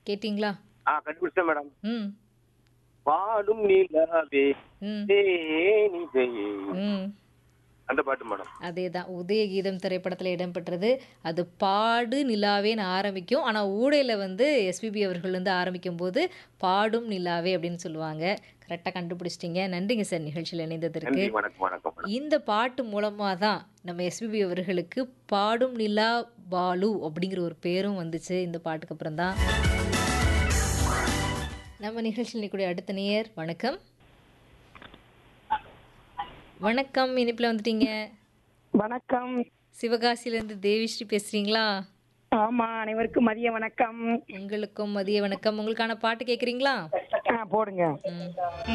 கேட்டிங்களா ஆ கண்டுபிடிச்சேன் மேடம் ம் பாடும் நிலாவே ம் தேனிதையே ம் அந்த பாட்டு மேடம் அதே தான் உதயகீதம் திரைப்படத்தில் இடம்பெற்றது அது பாடு நிலாவேன்னு ஆரம்பிக்கும் ஆனால் ஊடையில் வந்து எஸ்பிபி அவர்கள் வந்து ஆரம்பிக்கும் போது பாடும் நிலாவே அப்படின்னு சொல்லுவாங்க கரெக்டாக கண்டுபிடிச்சிட்டிங்க நன்றிங்க சார் நிகழ்ச்சியில் இணைந்ததற்கு நன்றி வணக்கம் வணக்கம் மேடம் இந்த பாட்டு மூலமாக தான் நம்ம எஸ்பிபி அவர்களுக்கு பாடும் நிலா பாலு அப்படிங்கிற ஒரு பேரும் வந்துச்சு இந்த பாட்டுக்கு அப்புறம் தான் நம்ம நிகழ்ச்சியில் நிற்கக்கூடிய அடுத்த நேயர் வணக்கம் வணக்கம் இனிப்பில் வந்துட்டீங்க வணக்கம் சிவகாசியிலேருந்து தேவிஸ்ரீ பேசுகிறீங்களா ஆமா அனைவருக்கும் மதிய வணக்கம் உங்களுக்கும் மதிய வணக்கம் உங்களுக்கான பாட்டு கேட்குறீங்களா ஆ போடுங்க ம்